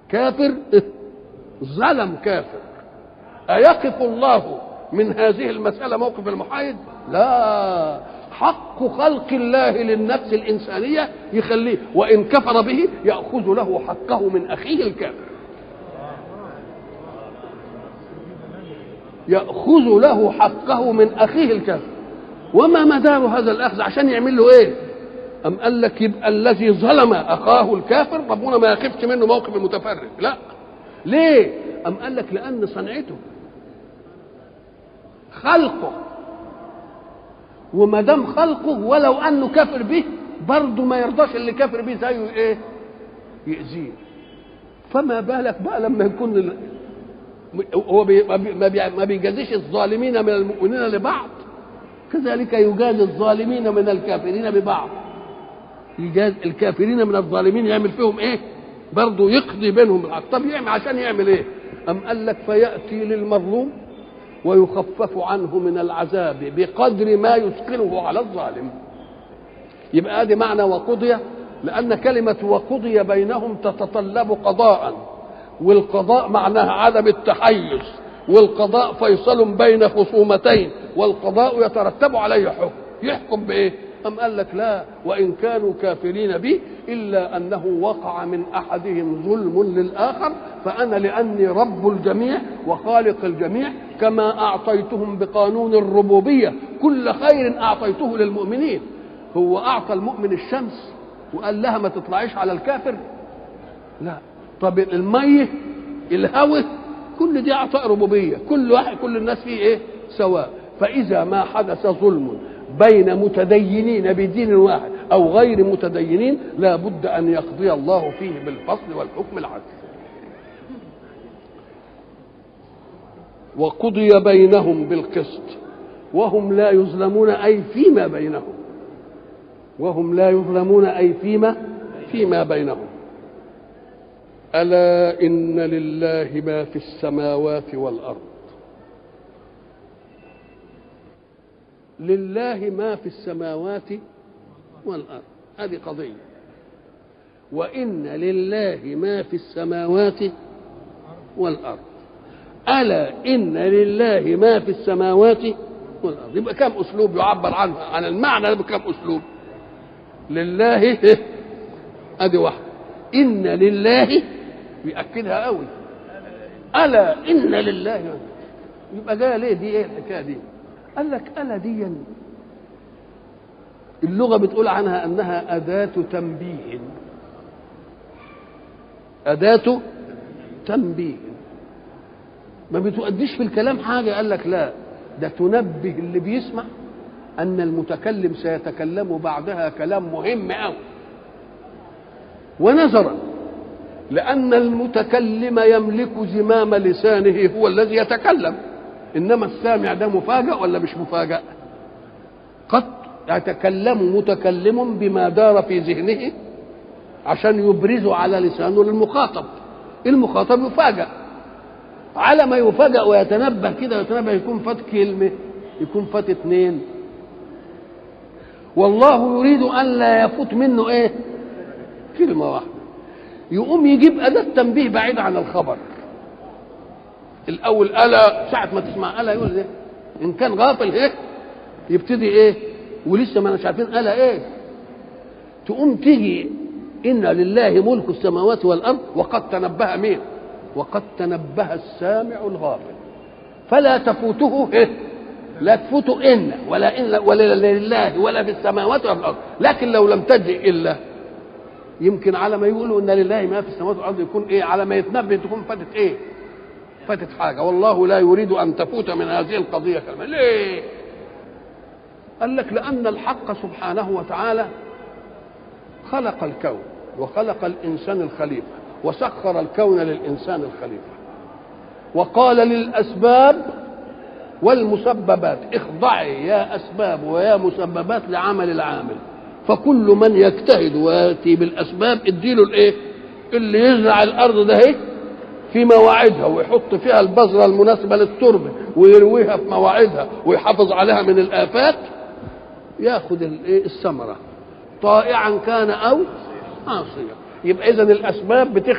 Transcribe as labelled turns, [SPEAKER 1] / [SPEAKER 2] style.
[SPEAKER 1] كافر ظلم كافر أيقف الله من هذه المسألة موقف المحايد لا حق خلق الله للنفس الإنسانية يخليه وإن كفر به يأخذ له حقه من أخيه الكافر يأخذ له حقه من أخيه الكافر وما مدار هذا الأخذ عشان يعمل له إيه أم قال لك يبقى الذي ظلم أخاه الكافر ربنا ما يخفش منه موقف المتفرد لا ليه أم قال لك لأن صنعته خلقه وما دام خلقه ولو انه كافر به برضه ما يرضاش اللي كافر به زيه ايه يأذيه فما بالك بقى لما يكون ال... هو بي... ما, بي... ما بيجازيش الظالمين من المؤمنين لبعض كذلك يجازي الظالمين من الكافرين ببعض يجاز الكافرين من الظالمين يعمل فيهم ايه برضه يقضي بينهم الحق طب يعمل عشان يعمل ايه أم قال لك فيأتي للمظلوم ويخفف عنه من العذاب بقدر ما يثقله على الظالم يبقى ادي معنى وقضي لان كلمه وقضي بينهم تتطلب قضاء والقضاء معناها عدم التحيز والقضاء فيصل بين خصومتين والقضاء يترتب عليه حكم يحكم بايه أم قال لك لا وإن كانوا كافرين بي إلا أنه وقع من أحدهم ظلم للآخر فأنا لأني رب الجميع وخالق الجميع كما أعطيتهم بقانون الربوبية كل خير أعطيته للمؤمنين هو أعطى المؤمن الشمس وقال لها ما تطلعيش على الكافر لا طب المية الهوى كل دي أعطاء ربوبية كل واحد كل الناس فيه إيه سواء فإذا ما حدث ظلم بين متدينين بدين واحد او غير متدينين لا بد ان يقضي الله فيه بالفصل والحكم العدل وقضي بينهم بالقسط وهم لا يظلمون اي فيما بينهم وهم لا يظلمون اي فيما فيما بينهم الا ان لله ما في السماوات والارض لله ما في السماوات والارض هذه قضيه وان لله ما في السماوات والارض الا ان لله ما في السماوات والارض يبقى كم اسلوب يعبر عنه عن المعنى بكم اسلوب لله ادي واحده ان لله بيأكدها قوي الا ان لله يبقى جايه ليه دي ايه الحكايه دي قال لك ألا دي اللغة بتقول عنها أنها أداة تنبيه أداة تنبيه ما بتؤديش في الكلام حاجة قال لك لا ده تنبه اللي بيسمع أن المتكلم سيتكلم بعدها كلام مهم أوي ونظرا لأن المتكلم يملك زمام لسانه هو الذي يتكلم انما السامع ده مفاجأ ولا مش مفاجأ قد يتكلم متكلم بما دار في ذهنه عشان يبرزه على لسانه للمخاطب المخاطب يفاجأ على ما يفاجأ ويتنبه كده ويتنبه يكون فات كلمة يكون فات اتنين والله يريد أن لا يفوت منه ايه كلمة واحدة يقوم يجيب أداة تنبيه بعيد عن الخبر الاول الا ساعه ما تسمع الا يقول ايه ان كان غافل ايه يبتدي ايه ولسه ما مش عارفين الا ايه تقوم تيجي ان لله ملك السماوات والارض وقد تنبه مين وقد تنبه السامع الغافل فلا تفوته إيه؟ لا تفوته ان ولا ان ولا لله ولا في السماوات ولا في الارض لكن لو لم تجئ الا يمكن على ما يقولوا ان لله ما في السماوات والارض يكون ايه على ما يتنبه تكون فاتت ايه فاتت حاجة والله لا يريد أن تفوت من هذه القضية كلمة ليه قال لك لأن الحق سبحانه وتعالى خلق الكون وخلق الإنسان الخليفة وسخر الكون للإنسان الخليفة وقال للأسباب والمسببات اخضعي يا أسباب ويا مسببات لعمل العامل فكل من يجتهد ويأتي بالأسباب اديله الإيه اللي يزرع الأرض ده إيه في مواعيدها ويحط فيها البذرة المناسبة للتربة ويرويها في مواعيدها ويحافظ عليها من الآفات ياخذ الثمرة طائعا كان أو عاصيا يبقى إذا الأسباب بتخ